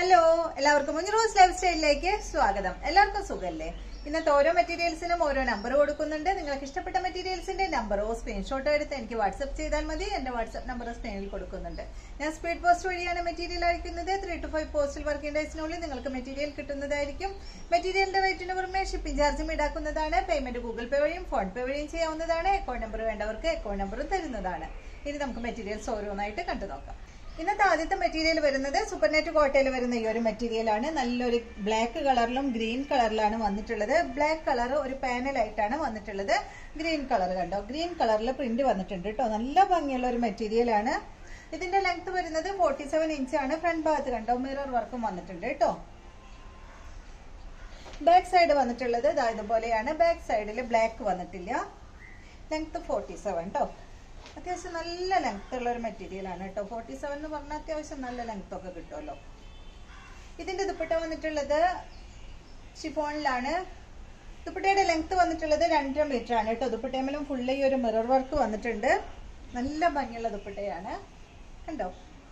hello എല്ലാവർക്കും മുഞ്ഞറോസ് life സ്റ്റൈലിലേക്ക് സ്വാഗതം എല്ലാവർക്കും സുഖല്ലേ ഇന്നത്തെ ഓരോ മെറ്റീരിയൽസിനും ഓരോ നമ്പർ കൊടുക്കുന്നുണ്ട് നിങ്ങൾക്ക് ഇഷ്ടപ്പെട്ട മെറ്റീരിയൽസിന്റെ നമ്പറോ സ്ക്രീൻഷോട്ടോ എടുത്ത് എനിക്ക് വാട്സപ്പ് ചെയ്താൽ മതി എന്റെ വാട്സപ്പ് നമ്പർ സ്ക്രീനിൽ കൊടുക്കുന്നുണ്ട് ഞാൻ സ്പീഡ് പോസ്റ്റ് വഴിയാണ് മെറ്റീരിയൽ അയക്കുന്നത് three to five postal working ഡേയ്സിനുള്ളിൽ നിങ്ങൾക്ക് മെറ്റീരിയൽ കിട്ടുന്നതായിരിക്കും മെറ്റീരിയലിന്റെ റേറ്റിന് പുറമെ ഷിപ്പിംഗ് ചാർജും ഈടാക്കുന്നതാണ് പേയ്മെന്റ് ഗൂഗിൾ പേ വഴിയും ഫോൺ പേ വഴിയും ചെയ്യാവുന്നതാണ് അക്കൗണ്ട് നമ്പർ വേണ്ടവർക്ക് അക്കൗണ്ട് നമ്പറും തരുന്നതാണ് ഇനി നമുക്ക് മെറ്റീരിയൽസ് ഓരോന്നായിട്ട് കണ്ടു നോക്കാം ഇന്നത്തെ ആദ്യത്തെ മെറ്റീരിയൽ വരുന്നത് സൂപ്പർനെറ്റ് കോട്ടയിൽ വരുന്ന ഈ ഒരു മെറ്റീരിയൽ ആണ് നല്ലൊരു ബ്ലാക്ക് കളറിലും ഗ്രീൻ കളറിലാണ് വന്നിട്ടുള്ളത് ബ്ലാക്ക് കളർ ഒരു പാനൽ ആയിട്ടാണ് വന്നിട്ടുള്ളത് ഗ്രീൻ കളർ കണ്ടോ ഗ്രീൻ കളറിൽ പ്രിന്റ് വന്നിട്ടുണ്ട് കേട്ടോ നല്ല ഭംഗിയുള്ള ഒരു മെറ്റീരിയൽ ആണ് ഇതിന്റെ ലെങ്ത് വരുന്നത് ഫോർട്ടി സെവൻ ഇഞ്ച് ആണ് ഫ്രണ്ട് ഭാഗത്ത് കണ്ടോ മിറർ വർക്കും വന്നിട്ടുണ്ട് കേട്ടോ ബാക്ക് സൈഡ് വന്നിട്ടുള്ളത് ഇതാ ഇതുപോലെയാണ് ബാക്ക് സൈഡിൽ ബ്ലാക്ക് വന്നിട്ടില്ല ലെങ്ത് ഫോർട്ടി സെവൻ കേട്ടോ അത്യാവശ്യം നല്ല ലെങ്ത് ഉള്ള ഒരു മെറ്റീരിയൽ ആണ് കേട്ടോ ഫോർട്ടി സെവൻ എന്ന് പറഞ്ഞാൽ അത്യാവശ്യം നല്ല ലെങ്ത് ഒക്കെ കിട്ടുമല്ലോ ഇതിന്റെ ദുപ്പട്ട വന്നിട്ടുള്ളത് ഷിഫോണിലാണ് ദുപ്പട്ടയുടെ ലെങ്ത് വന്നിട്ടുള്ളത് രണ്ടര മീറ്റർ ആണ് കേട്ടോ ദുപ്പട്ടയമ്മലും ഫുള്ള് ഈ ഒരു മിറർ വർക്ക് വന്നിട്ടുണ്ട് നല്ല ഭംഗിയുള്ള ദുപ്പട്ടയാണ് കണ്ടോ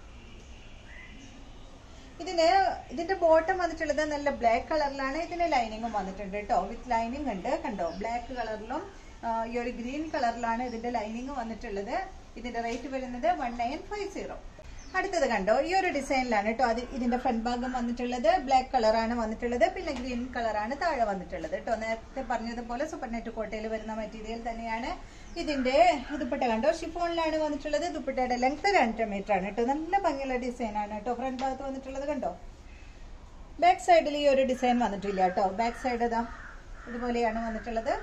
ഇതിന് ഇതിന്റെ ബോട്ടം വന്നിട്ടുള്ളത് നല്ല ബ്ലാക്ക് കളറിലാണ് ഇതിന് ലൈനിങ്ങും വന്നിട്ടുണ്ട് കേട്ടോ വിത്ത് ലൈനിങ് ഉണ്ട് കണ്ടോ ബ്ലാക്ക് കളറിലും ഈ ഒരു ഗ്രീൻ കളറിലാണ് ഇതിന്റെ ലൈനിങ് വന്നിട്ടുള്ളത് ഇതിന്റെ റേറ്റ് വരുന്നത് വൺ നയൻ ഫൈവ് സീറോ അടുത്തത് കണ്ടോ ഈ ഒരു ഡിസൈനിലാണ് കേട്ടോ അത് ഇതിന്റെ ഫ്രണ്ട് ഭാഗം വന്നിട്ടുള്ളത് ബ്ലാക്ക് കളറാണ് വന്നിട്ടുള്ളത് പിന്നെ ഗ്രീൻ കളറാണ് താഴെ വന്നിട്ടുള്ളത് കേട്ടോ നേരത്തെ പറഞ്ഞതുപോലെ സൂപ്പർനെറ്റ് കോട്ടയിൽ വരുന്ന മെറ്റീരിയൽ തന്നെയാണ് ഇതിന്റെ ദുപ്പട്ട കണ്ടോ ഷിഫോണിലാണ് വന്നിട്ടുള്ളത് ദുപ്പട്ടയുടെ ലെങ്ത് രണ്ടര മീറ്റർ ആണ് കേട്ടോ നല്ല ഭംഗിയുള്ള ഡിസൈൻ ആണ് കേട്ടോ ഫ്രണ്ട് ഭാഗത്ത് വന്നിട്ടുള്ളത് കണ്ടോ ബാക്ക് സൈഡിൽ ഈ ഒരു ഡിസൈൻ വന്നിട്ടില്ല കേട്ടോ ബാക്ക് സൈഡ് ഇതാ ഇതുപോലെയാണ് വന്നിട്ടുള്ളത്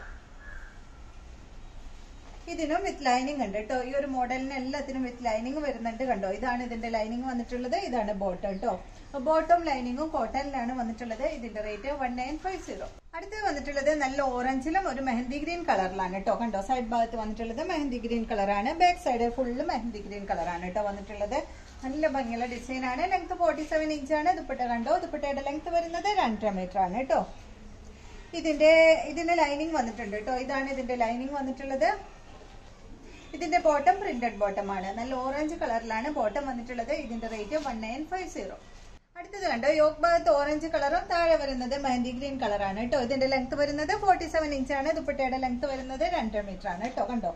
ഇതിനും വിത്ത് ലൈനിങ് ഉണ്ട് കേട്ടോ ഈ ഒരു മോഡലിന് എല്ലാത്തിനും വിത്ത് ലൈനിങ് വരുന്നുണ്ട് കണ്ടോ ഇതാണ് ഇതിന്റെ ലൈനിങ് വന്നിട്ടുള്ളത് ഇതാണ് ബോട്ടം കേട്ടോ ബോട്ടം ലൈനിങ്ങും കോട്ടണിലാണ് വന്നിട്ടുള്ളത് ഇതിന്റെ rate one nine five zero അടുത്ത് വന്നിട്ടുള്ളത് നല്ല ഓറഞ്ചിലും ഒരു മെഹന്തി ഗ്രീൻ കളറിലാണ് കേട്ടോ കണ്ടോ സൈഡ് ഭാഗത്ത് വന്നിട്ടുള്ളത് മെഹന്തി ഗ്രീൻ കളറാണ് back side full mehndi green കളറാണ് കേട്ടോ വന്നിട്ടുള്ളത് നല്ല ഭംഗിയുള്ള ഡിസൈൻ ആണ് ലെങ്ത് ഫോർട്ടി സെവൻ ഇഞ്ച് ആണ് ദുപ്പട്ട കണ്ടോ ദുപ്പട്ടയുടെ ലെങ്ത് വരുന്നത് രണ്ടര മീറ്റർ ആണ് കേട്ടോ ഇതിന്റെ ഇതിന്റെ ലൈനിങ് വന്നിട്ടുണ്ട് കേട്ടോ ഇതാണ് ഇതിന്റെ ലൈനിങ് വന്നിട്ടുള്ളത് ഇതിന്റെ ബോട്ടം പ്രിന്റഡ് ബോട്ടം ആണ് നല്ല ഓറഞ്ച് കളറിലാണ് ബോട്ടം വന്നിട്ടുള്ളത് ഇതിന്റെ rate one nine five zero അടുത്തത് കണ്ടോ യോഗ് ഭാഗത്ത് ഓറഞ്ച് കളറും താഴെ വരുന്നത് മെഹന്തി ഗ്രീൻ കളറാണ് കേട്ടോ ഇതിന്റെ ലെങ്ത് വരുന്നത് ഫോർട്ടി സെവൻ ഇഞ്ച് ആണ് ദുപ്പട്ടയുടെ ലെങ്ത് വരുന്നത് രണ്ടര മീറ്റർ ആണ് കേട്ടോ കണ്ടോ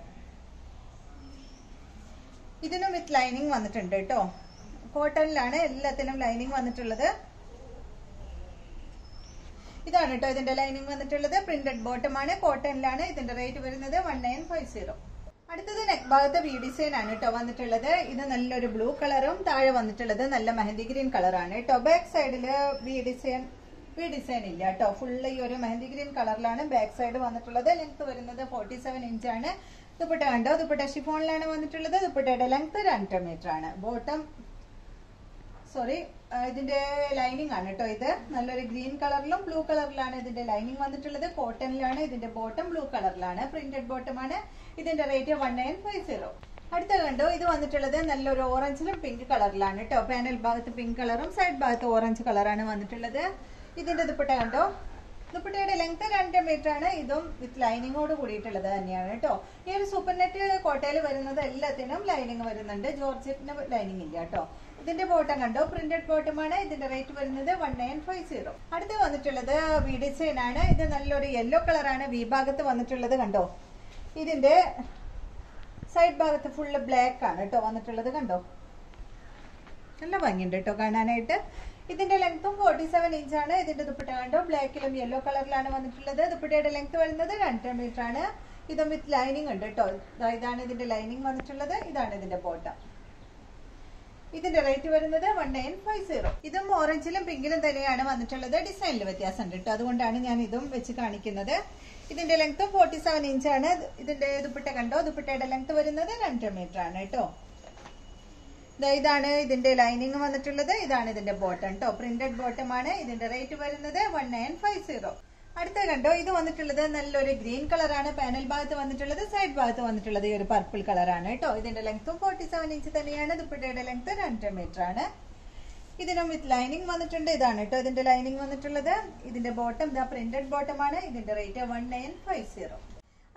ഇതിനും വിത്ത് ലൈനിങ് വന്നിട്ടുണ്ട് കേട്ടോ കോട്ടണിലാണ് എല്ലാത്തിനും ലൈനിങ് വന്നിട്ടുള്ളത് ഇതാണ് കേട്ടോ ഇതിന്റെ ലൈനിങ് വന്നിട്ടുള്ളത് പ്രിന്റഡ് ബോട്ടം ആണ് കോട്ടണിലാണ് ഇതിന്റെ റേറ്റ് വരുന്നത് വൺ നയൻ ഫൈവ് സീറോ അടുത്തത് നെക്ക് ഭാഗത്തെ വി ഡിസൈൻ ആണ് കേട്ടോ വന്നിട്ടുള്ളത് ഇത് നല്ലൊരു ബ്ലൂ കളറും താഴെ വന്നിട്ടുള്ളത് നല്ല മെഹന്തി ഗ്രീൻ കളറാണ് കേട്ടോ ബാക്ക് സൈഡില് വി ഡിസൈൻ വി ഡിസൈൻ ഇല്ല കേട്ടോ ഫുള്ള് ഈ ഒരു മെഹന്തി ഗ്രീൻ കളറിലാണ് ബാക്ക് സൈഡ് വന്നിട്ടുള്ളത് ലെങ്ത് വരുന്നത് ഫോർട്ടി സെവൻ ഇഞ്ച് ആണ് ദുപ്പട്ട കണ്ടോ ദുപ്പട്ട ഷിഫോണിലാണ് വന്നിട്ടുള്ളത് ദുപ്പട്ടയുടെ ലെങ്ത് രണ്ടര മീറ്റർ ആണ് ബോട്ടം സോറി ഇതിന്റെ ലൈനിങ് ആണ് കേട്ടോ ഇത് നല്ലൊരു ഗ്രീൻ കളറിലും ബ്ലൂ കളറിലാണ് ഇതിന്റെ ലൈനിങ് വന്നിട്ടുള്ളത് കോട്ടണിലാണ് ഇതിന്റെ ബോട്ടം ബ്ലൂ കളറിലാണ് പ്രിന്റഡ് ബോട്ടം ആണ് ഇതിന്റെ rate one nine five zero അടുത്ത കണ്ടോ ഇത് വന്നിട്ടുള്ളത് നല്ലൊരു ഓറഞ്ചിലും പിങ്ക് കളറിലാണ് കേട്ടോ പാനൽ ഭാഗത്ത് പിങ്ക് കളറും സൈഡ് ഭാഗത്ത് ഓറഞ്ച് കളറാണ് വന്നിട്ടുള്ളത് ഇതിന്റെ ദുപ്പട്ട കണ്ടോ ദുപ്പട്ടയുടെ ലെങ്ത് രണ്ട് മീറ്റർ ആണ് ഇതും വിത്ത് ലൈനിങ്ങോട് കൂടിയിട്ടുള്ളത് തന്നെയാണ് കേട്ടോ ഈ ഒരു സൂപ്പർ നെറ്റ് കോട്ടയിൽ വരുന്നത് എല്ലാത്തിനും ലൈനിങ് വരുന്നുണ്ട് ജോർജറ്റിന് ലൈനിങ് ഇല്ല കേട്ടോ ഇതിന്റെ ബോട്ടം കണ്ടോ പ്രിന്റഡ് ബോട്ടം ആണ് ഇതിന്റെ റേറ്റ് വരുന്നത് വൺ നയൻ ഫൈവ് സീറോ അടുത്ത് വന്നിട്ടുള്ളത് വി ഡിസൈൻ ആണ് ഇത് നല്ലൊരു യെല്ലോ കളറാണ് വി ഭാഗത്ത് വന്നിട്ടുള്ളത് കണ്ടോ ഇതിന്റെ സൈഡ് ഭാഗത്ത് ഫുള്ള് ബ്ലാക്ക് ആണ് കേട്ടോ വന്നിട്ടുള്ളത് കണ്ടോ നല്ല ഭംഗിയുണ്ട് കേട്ടോ കാണാനായിട്ട് ഇതിന്റെ ലെങ്ത്തും ഫോർട്ടി സെവൻ ഇഞ്ച് ആണ് ഇതിന്റെ ദുപ്പട്ട കണ്ടോ ബ്ലാക്കിലും യെല്ലോ കളറിലാണ് വന്നിട്ടുള്ളത് ദുപ്പട്ടയുടെ ലെങ്ത് വരുന്നത് രണ്ടര മീറ്റർ ആണ് ഇതും വിത്ത് ലൈനിങ് ഉണ്ട് കേട്ടോ ഇതാണ് ഇതിന്റെ ലൈനിങ് വന്നിട്ടുള്ളത് ഇതാണ് ഇതിന്റെ ബോട്ടം ഇതിന്റെ റേറ്റ് വരുന്നത് വൺ നയൻ ഫൈവ് സീറോ ഇതും ഓറഞ്ചിലും പിങ്കിലും തന്നെയാണ് വന്നിട്ടുള്ളത് ഡിസൈനിൽ വ്യത്യാസമുണ്ട് കേട്ടോ അതുകൊണ്ടാണ് ഞാൻ ഇതും വെച്ച് കാണിക്കുന്നത് ഇതിന്റെ ലെങ്ത് ഫോർട്ടി സെവൻ ഇഞ്ച് ആണ് ഇതിന്റെ ദുപ്പട്ട കണ്ടോ ദുപ്പട്ടയുടെ ലെങ്ത് വരുന്നത് രണ്ടര മീറ്റർ ആണ് കേട്ടോ ഇതാണ് ഇതിന്റെ ലൈനിങ് വന്നിട്ടുള്ളത് ഇതാണ് ഇതിന്റെ ബോട്ടം കേട്ടോ പ്രിന്റഡ് ബോട്ടം ആണ് ഇതിന്റെ റേറ്റ് വരുന്നത് വൺ നയൻ ഫൈവ് സീറോ അടുത്ത കണ്ടോ ഇത് വന്നിട്ടുള്ളത് നല്ലൊരു ഗ്രീൻ കളറാണ് പാനൽ ഭാഗത്ത് വന്നിട്ടുള്ളത് സൈഡ് ഭാഗത്ത് വന്നിട്ടുള്ളത് ഈ ഒരു പർപ്പിൾ കളറാണ് കേട്ടോ ഇതിന്റെ ലെങ്ത്തും ഫോർട്ടി സെവൻ ഇഞ്ച് തന്നെയാണ് ദുപ്പട്ടയുടെ ലെങ്ത് രണ്ടര മീറ്റർ ആണ് ഇതിനും വിത്ത് ലൈനിങ് വന്നിട്ടുണ്ട് ഇതാണ് കേട്ടോ ഇതിന്റെ ലൈനിങ് വന്നിട്ടുള്ളത് ഇതിന്റെ ബോട്ടം ഇതാ പ്രിന്റഡ് ബോട്ടം ആണ് ഇതിന്റെ rate one nine five zero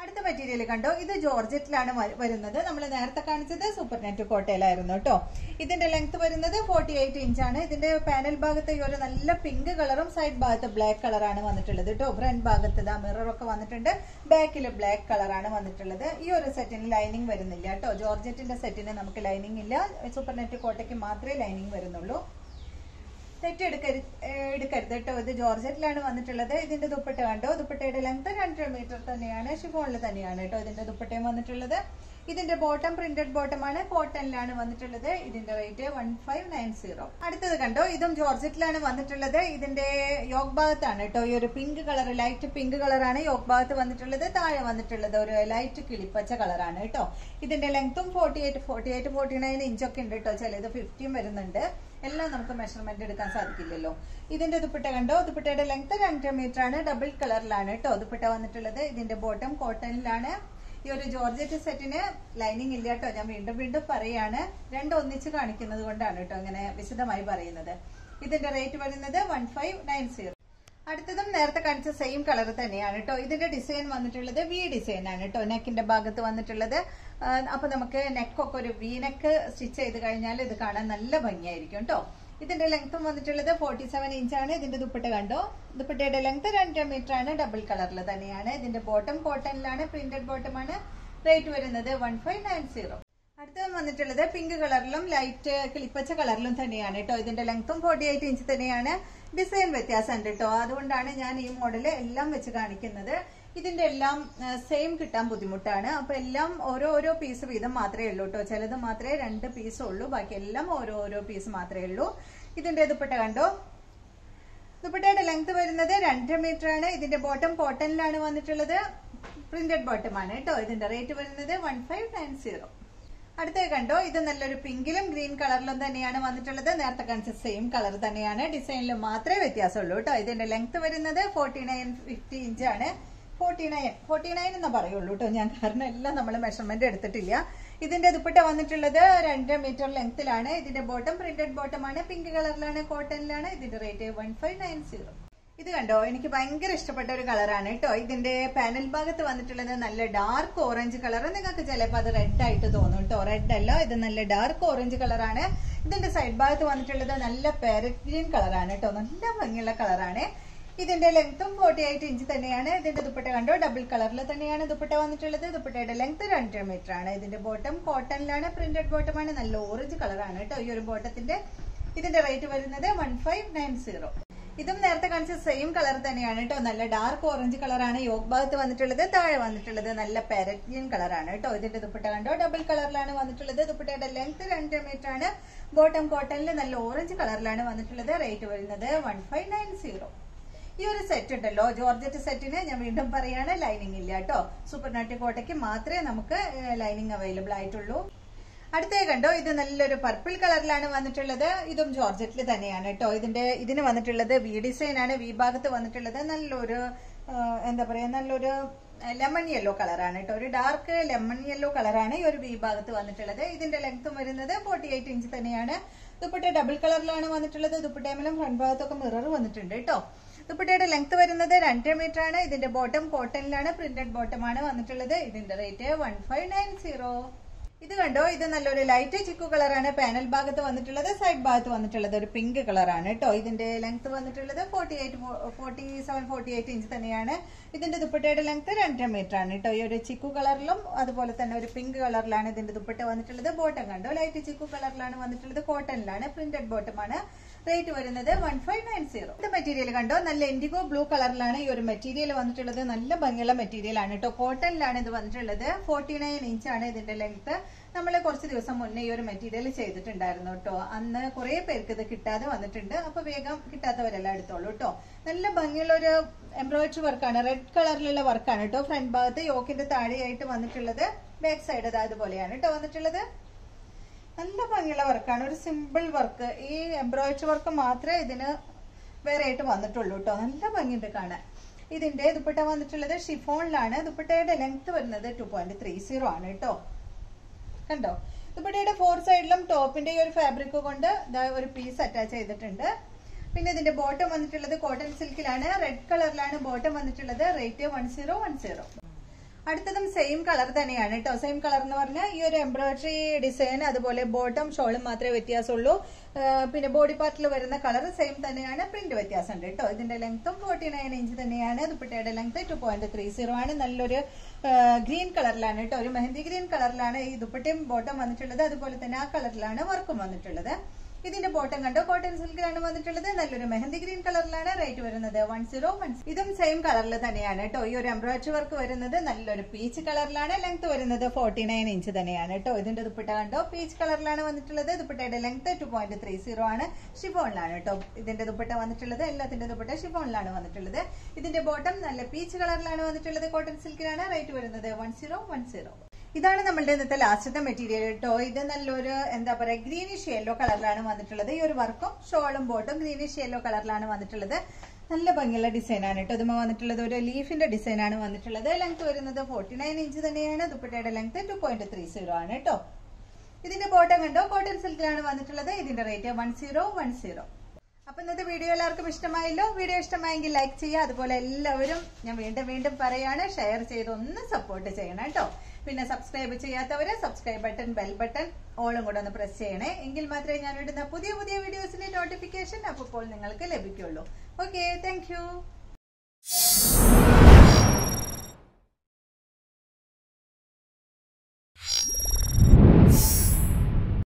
അടുത്ത മെറ്റീരിയൽ കണ്ടോ ഇത് ജോർജറ്റിലാണ് വ- വരുന്നത് നമ്മൾ നേരത്തെ കാണിച്ചത് സൂപ്പർ നെറ്റ് കോട്ടയിലായിരുന്നു കേട്ടോ ഇതിന്റെ ലെങ്ത് വരുന്നത് ഫോർട്ടി എയ്റ്റ് ഇഞ്ചാണ് ഇതിന്റെ പാനൽ ഭാഗത്ത് ഈ ഒരു നല്ല പിങ്ക് കളറും സൈഡ് ഭാഗത്ത് ബ്ലാക്ക് കളറാണ് വന്നിട്ടുള്ളത് കേട്ടോ ഫ്രണ്ട് ഭാഗത്ത് ഇതാ മിറർ ഒക്കെ വന്നിട്ടുണ്ട് ബാക്കിൽ ബ്ലാക്ക് കളറാണ് വന്നിട്ടുള്ളത് ഈ ഒരു സെറ്റിന് ലൈനിങ് വരുന്നില്ല കേട്ടോ ജോർജറ്റിന്റെ സെറ്റിന് നമുക്ക് ലൈനിങ് ഇല്ല സൂപ്പർ നെറ്റ് കോട്ടയ്ക്ക് മാത്രമേ ലൈനിങ് വരുന്നുള്ളൂ തെറ്റെടുക്കരുത് എടുക്കരുത് കേട്ടോ ഇത് ജോർജറ്റിലാണ് വന്നിട്ടുള്ളത് ഇതിന്റെ ദുപ്പട്ട കണ്ടോ ദുപ്പട്ടയുടെ ലെങ്ത് രണ്ടര മീറ്റർ തന്നെയാണ് ഷിഫോണിൽ തന്നെയാണ് കേട്ടോ ഇതിന്റെ ദുപ്പട്ടയും വന്നിട്ടുള്ളത് ഇതിന്റെ ബോട്ടം പ്രിന്റഡ് ബോട്ടം ആണ് കോട്ടണിലാണ് വന്നിട്ടുള്ളത് ഇതിന്റെ rate one five nine zero അടുത്തത് കണ്ടോ ഇതും ജോർജറ്റിലാണ് വന്നിട്ടുള്ളത് ഇതിന്റെ യോഗ് ഭാഗത്താണ് കേട്ടോ ഈ ഒരു പിങ്ക് കളർ ലൈറ്റ് പിങ്ക് കളറാണ് യോഗ് ഭാഗത്ത് വന്നിട്ടുള്ളത് താഴെ വന്നിട്ടുള്ളത് ഒരു ലൈറ്റ് കിളിപ്പച്ച കളറാണ് കേട്ടോ ഇതിന്റെ ലെങ്ത്തും forty eight forty eight forty nine ഇഞ്ചൊക്കെ ഉണ്ട് കേട്ടോ ചിലത് ഫിഫ്റ്റിയും വരുന്നുണ്ട് എല്ലാം നമുക്ക് മെഷർമെന്റ് എടുക്കാൻ സാധിക്കില്ലല്ലോ ഇതിന്റെ ദുപ്പട്ട കണ്ടോ ദുപ്പട്ടയുടെ ലെങ്ത് രണ്ടര മീറ്റർ ആണ് ഡബിൾ കളറിലാണ് കേട്ടോ ദുപ്പട്ട വന്നിട്ടുള്ളത് ഇതിന്റെ ബോട്ടം കോട്ടണിലാണ് ഈ ഒരു ജോർജറ്റ് സെറ്റിന് ലൈനിങ് ഇല്ല കേട്ടോ ഞാൻ വീണ്ടും വീണ്ടും പറയാണ് രണ്ടും ഒന്നിച്ച് കാണിക്കുന്നത് കൊണ്ടാണ് കേട്ടോ ഇങ്ങനെ വിശദമായി പറയുന്നത് ഇതിന്റെ റേറ്റ് വരുന്നത് വൺ ഫൈവ് നയൻ സീറോ അടുത്തതും നേരത്തെ കാണിച്ച സെയിം കളർ തന്നെയാണ് കേട്ടോ ഇതിന്റെ ഡിസൈൻ വന്നിട്ടുള്ളത് വി ഡിസൈൻ ആണ് കേട്ടോ നെക്കിന്റെ ഭാഗത്ത് വന്നിട്ടുള്ളത് ആ, അപ്പൊ നമുക്ക് നെക്കൊക്കെ ഒരു വി നെക്ക് സ്റ്റിച്ച് ചെയ്ത് കഴിഞ്ഞാൽ ഇത് കാണാൻ നല്ല ഭംഗിയായിരിക്കും കേട്ടോ ഇതിന്റെ ലെങ്ത്തും വന്നിട്ടുള്ളത് ഫോർട്ടി സെവൻ ഇഞ്ചാണ് ഇതിന്റെ ദുപ്പട്ട കണ്ടോ ദുപ്പട്ടയുടെ ലെങ്ത് രണ്ടര മീറ്റർ ആണ് ഡബിൾ കളറിൽ തന്നെയാണ് ഇതിന്റെ ബോട്ടം കോട്ടണിലാണ് പ്രിന്റഡ് ബോട്ടം ആണ് റേറ്റ് വരുന്നത് വൺ ഫൈവ് നയൻ സീറോ അടുത്തത് വന്നിട്ടുള്ളത് പിങ്ക് കളറിലും ലൈറ്റ് കിളിപ്പച്ച കളറിലും തന്നെയാണ് കേട്ടോ ഇതിന്റെ ലെങ്ത്തും ഫോർട്ടി എയ്റ്റ് ഇഞ്ച് തന്നെയാണ് ഡിസൈൻ വ്യത്യാസമുണ്ട് കേട്ടോ അതുകൊണ്ടാണ് ഞാൻ ഈ മോഡല് എല്ലാം വെച്ച് കാണിക്കുന്നത് ഇതിന്റെ എല്ലാം സെയിം കിട്ടാൻ ബുദ്ധിമുട്ടാണ് അപ്പൊ എല്ലാം ഓരോ ഓരോ പീസ് വീതം മാത്രമേ ഉള്ളൂ കേട്ടോ ചിലത് മാത്രമേ രണ്ട് പീസ് ഉള്ളൂ ബാക്കി എല്ലാം ഓരോ ഓരോ പീസ് മാത്രമേ ഉള്ളൂ ഇതിന്റെ ദുപ്പട്ട കണ്ടോ ദുപ്പട്ടയുടെ ലെങ്ത് വരുന്നത് രണ്ടര മീറ്റർ ആണ് ഇതിന്റെ ബോട്ടം കോട്ടണിലാണ് വന്നിട്ടുള്ളത് പ്രിന്റഡ് ബോട്ടം ആണ് കേട്ടോ ഇതിന്റെ റേറ്റ് വരുന്നത് വൺ ഫൈവ് നയൻ സീറോ അടുത്തത് കണ്ടോ ഇത് നല്ലൊരു പിങ്കിലും ഗ്രീൻ കളറിലും തന്നെയാണ് വന്നിട്ടുള്ളത് നേരത്തെ കാണിച്ച സെയിം കളർ തന്നെയാണ് ഡിസൈനിൽ മാത്രമേ വ്യത്യാസമുള്ളൂ കേട്ടോ ഇതിന്റെ ലെങ്ത് വരുന്നത് ഫോർട്ടി നയൻ ഫിഫ്റ്റി ഇഞ്ചാണ് ഫോർട്ടി നയൻ ഫോർട്ടി നയൻ എന്ന് പറയുള്ളൂ കേട്ടോ ഞാൻ കാരണം എല്ലാം നമ്മൾ മെഷർമെന്റ് എടുത്തിട്ടില്ല ഇതിന്റെ ദുപ്പട്ട വന്നിട്ടുള്ളത് രണ്ടര മീറ്റർ ലെങ്ത്തിലാണ് ഇതിന്റെ ബോട്ടം പ്രിന്റഡ് ബോട്ടം ആണ് പിങ്ക് കളറിലാണ് കോട്ടണിലാണ് ഇതിന്റെ rate one five nine zero ഇത് കണ്ടോ എനിക്ക് ഭയങ്കര ഇഷ്ടപ്പെട്ട ഒരു കളറാണ് കേട്ടോ ഇതിന്റെ പാനൽ ഭാഗത്ത് വന്നിട്ടുള്ളത് നല്ല ഡാർക്ക് ഓറഞ്ച് കളർ നിങ്ങൾക്ക് ചിലപ്പോൾ അത് റെഡ് ആയിട്ട് തോന്നും കേട്ടോ റെഡ് അല്ല ഇത് നല്ല ഡാർക്ക് ഓറഞ്ച് കളറാണ് ഇതിന്റെ സൈഡ് ഭാഗത്ത് വന്നിട്ടുള്ളത് നല്ല പാരറ്റ് ഗ്രീൻ കളറാണ് കേട്ടോ നല്ല ഭംഗിയുള്ള കളറാണ് ഇതിന്റെ ലെങ്ത്തും ഫോർട്ടി എയ്റ്റ് ഇഞ്ച് തന്നെയാണ് ഇതിന്റെ ദുപ്പട്ട കണ്ടോ ഡബിൾ കളറിൽ തന്നെയാണ് ദുപ്പട്ട വന്നിട്ടുള്ളത് ദുപ്പട്ടയുടെ ലെങ്ത് രണ്ടര മീറ്റർ ആണ് ഇതിന്റെ ബോട്ടം കോട്ടണിലാണ് പ്രിന്റഡ് ബോട്ടമാണ് നല്ല ഓറഞ്ച് കളറാണ് കേട്ടോ ഈ ഒരു ബോട്ടത്തിന്റെ ഇതിന്റെ റേറ്റ് വരുന്നത് വൺ ഫൈവ് നയൻ സീറോ ഇതും നേരത്തെ കാണിച്ച സെയിം കളർ തന്നെയാണ് കേട്ടോ നല്ല ഡാർക്ക് ഓറഞ്ച് കളറാണ് യോഗ് ഭാഗത്ത് വന്നിട്ടുള്ളത് താഴെ വന്നിട്ടുള്ളത് നല്ല പാരറ്റ് ഗ്രീൻ കളറാണ് കേട്ടോ ഇതിന്റെ ദുപ്പട്ട കണ്ടോ ഡബിൾ കളറിലാണ് വന്നിട്ടുള്ളത് ദുപ്പട്ടയുടെ ലെങ്ത് രണ്ട് മീറ്റർ ആണ് ബോട്ടം കോട്ടണിൽ നല്ല ഓറഞ്ച് കളറിലാണ് വന്നിട്ടുള്ളത് റേറ്റ് വരുന്നത് വൺ ഫൈവ് നയൻ സീറോ ഈ ഒരു സെറ്റ് ഉണ്ടല്ലോ ജോർജറ്റ് സെറ്റിന് ഞാൻ വീണ്ടും പറയാണ് ലൈനിങ് ഇല്ല കേട്ടോ സൂപ്പർ നാട്ടി കോട്ടയ്ക്ക് മാത്രമേ നമുക്ക് ലൈനിങ് അവൈലബിൾ ആയിട്ടുള്ളൂ അടുത്തേ കണ്ടോ ഇത് നല്ലൊരു പർപ്പിൾ കളറിലാണ് വന്നിട്ടുള്ളത് ഇതും ജോർജറ്റിൽ തന്നെയാണ് കേട്ടോ ഇതിന്റെ ഇതിന് വന്നിട്ടുള്ളത് വി ഡിസൈൻ ആണ് വി ഭാഗത്ത് വന്നിട്ടുള്ളത് നല്ലൊരു ആ, എന്താ പറയാ നല്ലൊരു ലെമൺ യെല്ലോ കളറാണ് കേട്ടോ ഒരു ഡാർക്ക് ലെമൺ യെല്ലോ കളറാണ് ഈ ഒരു വി ഭാഗത്ത് വന്നിട്ടുള്ളത് ഇതിന്റെ ലെങ്ത്തും വരുന്നത് ഫോർട്ടി എയ്റ്റ് ഇഞ്ച് തന്നെയാണ് ദുപ്പട്ട ഡബിൾ കളറിലാണ് വന്നിട്ടുള്ളത് ദുപ്പട്ടേമലും ഫ്രണ്ട് ഭാഗത്തൊക്കെ മിറർ വന്നിട്ടുണ്ട് കേട്ടോ ദുപ്പട്ടയുടെ ലെങ്ത് വരുന്നത് രണ്ടര മീറ്റർ ആണ് ഇതിന്റെ ബോട്ടം കോട്ടണിലാണ് പ്രിന്റഡ് ബോട്ടം ആണ് വന്നിട്ടുള്ളത് ഇതിന്റെ rate one five nine zero ഇത് കണ്ടോ ഇത് നല്ലൊരു ലൈറ്റ് ചിക്കു കളറാണ് പാനൽ ഭാഗത്ത് വന്നിട്ടുള്ളത് സൈഡ് ഭാഗത്ത് വന്നിട്ടുള്ളത് ഒരു പിങ്ക് കളറാണ് കേട്ടോ ഇതിന്റെ ലെങ്ത് വന്നിട്ടുള്ളത് forty eight forty seven forty eight inch തന്നെയാണ് ഇതിന്റെ ദുപ്പട്ടയുടെ ലെങ്ത് രണ്ടര മീറ്റർ ആണ് കേട്ടോ ഈ ഒരു ചിക്കു കളറിലും അതുപോലെ തന്നെ ഒരു പിങ്ക് കളറിലാണ് ഇതിന്റെ ദുപ്പട്ട വന്നിട്ടുള്ളത് ബോട്ടം കണ്ടോ ലൈറ്റ് ചിക്കു കളറിലാണ് വന്നിട്ടുള്ളത് കോട്ടണിലാണ് പ്രിന്റഡ് ബോട്ടം ആണ് റേറ്റ് വരുന്നത് വൺ ഫൈവ് നയൻ സീറോ ഇത് മെറ്റീരിയൽ കണ്ടോ നല്ല ഇൻഡിഗോ ബ്ലൂ കളറിലാണ് ഈ ഒരു മെറ്റീരിയൽ വന്നിട്ടുള്ളത് നല്ല ഭംഗിയുള്ള മെറ്റീരിയൽ ആണ് കേട്ടോ കോട്ടണിലാണ് ഇത് വന്നിട്ടുള്ളത് ഫോർട്ടി നയൻ ഇഞ്ച് ആണ് ഇതിന്റെ ലെങ്ത് നമ്മൾ കുറച്ച് ദിവസം മുന്നേ ഈ ഒരു മെറ്റീരിയൽ ചെയ്തിട്ടുണ്ടായിരുന്നു കേട്ടോ അന്ന് കുറെ പേർക്ക് ഇത് കിട്ടാതെ വന്നിട്ടുണ്ട് അപ്പൊ വേഗം കിട്ടാത്തവരെല്ലാം എടുത്തോളൂ കേട്ടോ നല്ല ഭംഗിയുള്ള ഒരു എംബ്രോയിഡറി വർക്കാണ് റെഡ് കളറിലുള്ള വർക്കാണ് കേട്ടോ ഫ്രണ്ട് ഭാഗത്ത് യോക്കിന്റെ താഴെയായിട്ട് വന്നിട്ടുള്ളത് ബാക്ക് സൈഡ് അതുപോലെയാണ് കേട്ടോ വന്നിട്ടുള്ളത് നല്ല ഭംഗിയുള്ള വർക്കാണ് ഒരു സിമ്പിൾ വർക്ക് ഈ എംബ്രോയിഡറി വർക്ക് മാത്രമേ ഇതിന് വേറെ ആയിട്ട് വന്നിട്ടുള്ളൂ കേട്ടോ നല്ല ഭംഗിയുണ്ട് കാണാൻ ഇതിന്റെ ദുപ്പട്ട വന്നിട്ടുള്ളത് ഷിഫോണിലാണ് ദുപ്പട്ടയുടെ ലെങ്ത് വരുന്നത് ടു പോയിന്റ് ത്രീ സീറോ ആണ് കേട്ടോ കണ്ടോ ദുപ്പട്ടയുടെ ഫോർ സൈഡിലും ടോപ്പിന്റെ ഈ ഒരു ഫാബ്രിക് കൊണ്ട് ദാ ഒരു പീസ് അറ്റാച്ച് ചെയ്തിട്ടുണ്ട് പിന്നെ ഇതിന്റെ ബോട്ടം വന്നിട്ടുള്ളത് കോട്ടൺ സിൽക്കിലാണ് റെഡ് കളറിലാണ് ബോട്ടം വന്നിട്ടുള്ളത് rate one zero one zero അടുത്തതും സെയിം കളർ തന്നെയാണ് കേട്ടോ സെയിം കളർ എന്ന് പറഞ്ഞാൽ ഈ ഒരു എംബ്രോയിഡറി ഡിസൈൻ അതുപോലെ ബോട്ടം ഷോളും മാത്രമേ വ്യത്യാസമുള്ളൂ ആ, പിന്നെ ബോഡി പാർട്ടിൽ വരുന്ന കളർ സെയിം തന്നെയാണ് പ്രിന്റ് വ്യത്യാസമുണ്ട് കേട്ടോ ഇതിന്റെ ലെങ്ത്തും ഫോർട്ടി നയൻ ഇഞ്ച് തന്നെയാണ് ദുപ്പട്ടയുടെ length two point three zero ആണ് നല്ലൊരു ഗ്രീൻ കളറിലാണ് കേട്ടോ ഒരു മെഹന്തി ഗ്രീൻ കളറിലാണ് ഈ ദുപ്പട്ടയും ബോട്ടം വന്നിട്ടുള്ളത് അതുപോലെ തന്നെ ആ കളറിലാണ് വർക്കും വന്നിട്ടുള്ളത് ഇതിന്റെ ബോട്ടം കണ്ടോ കോട്ടൺ സിൽക്കിലാണ് വന്നിട്ടുള്ളത് നല്ലൊരു മെഹന്തി ഗ്രീൻ കളറിലാണ് റേറ്റ് വരുന്നത് വൺ സീറോ വൺ ഇതും സെയിം കളറിൽ തന്നെയാണ് കേട്ടോ ഈ ഒരു എംബ്രോയിഡറി വർക്ക് വരുന്നത് നല്ലൊരു പീച്ച് കളറിലാണ് ലെങ്ത് വരുന്നത് ഫോർട്ടി നയൻ ഇഞ്ച് തന്നെയാണ് കേട്ടോ ഇതിന്റെ ദുപ്പട്ട കണ്ടോ പീച്ച് കളറിലാണ് വന്നിട്ടുള്ളത് ദുപ്പട്ടയുടെ length two point three zero ആണ് ഷിഫോണിലാണ് കേട്ടോ ഇതിന്റെ ദുപ്പട്ട വന്നിട്ടുള്ളത് എല്ലാത്തിന്റെ ദുപ്പട്ട ഷിഫോണിലാണ് വന്നിട്ടുള്ളത് ഇതിന്റെ ബോട്ടം നല്ല പീച്ച് കളറിലാണ് വന്നിട്ടുള്ളത് കോട്ടൺ സിൽക്കിലാണ് റേറ്റ് വരുന്നത് വൺ സീറോ വൺ സീറോ ഇതാണ് നമ്മളുടെ ഇന്നത്തെ ലാസ്റ്റത്തെ മെറ്റീരിയൽ കേട്ടോ ഇത് നല്ലൊരു എന്താ പറയാ ഗ്രീനിഷ് യെല്ലോ കളറിലാണ് വന്നിട്ടുള്ളത് ഈ ഒരു വർക്കും ഷോളും ബോട്ടും ഗ്രീനിഷ് യെല്ലോ കളറിലാണ് വന്നിട്ടുള്ളത് നല്ല ഭംഗിയുള്ള ഡിസൈൻ ആണ് കേട്ടോ ഇതുമ്മ വന്നിട്ടുള്ളത് ഒരു ലീഫിന്റെ ഡിസൈൻ ആണ് വന്നിട്ടുള്ളത് ലെങ്ത് വരുന്നത് ഫോർട്ടി നയൻ ഇഞ്ച് തന്നെയാണ് ദുപ്പട്ടയുടെ length two point three zero ആണ് കേട്ടോ ഇതിന്റെ ബോട്ടം കണ്ടോ കോട്ടൺ സിൽക്കിലാണ് വന്നിട്ടുള്ളത് ഇതിന്റെ rate one zero one zero അപ്പൊ ഇന്നത്തെ വീഡിയോ എല്ലാവർക്കും ഇഷ്ടമായല്ലോ വീഡിയോ ഇഷ്ടമായെങ്കിൽ ലൈക്ക് ചെയ്യുക അതുപോലെ എല്ലാവരും ഞാൻ വീണ്ടും വീണ്ടും പറയാണ് ഷെയർ ചെയ്ത് ഒന്ന് സപ്പോർട്ട് ചെയ്യണം കേട്ടോ പിന്നെ സബ്സ്ക്രൈബ് ചെയ്യാത്തവര് സബ്സ്ക്രൈബ് ബട്ടൺ ബെൽ ബട്ടൺ ഓളും കൂടെ ഒന്ന് പ്രസ് ചെയ്യണേ എങ്കിൽ മാത്രമേ ഞാൻ ഇടുന്ന പുതിയ പുതിയ വീഡിയോസിന്റെ നോട്ടിഫിക്കേഷൻ അപ്പോൾ നിങ്ങൾക്ക് ലഭിക്കുള്ളൂ ഓക്കെ താങ്ക്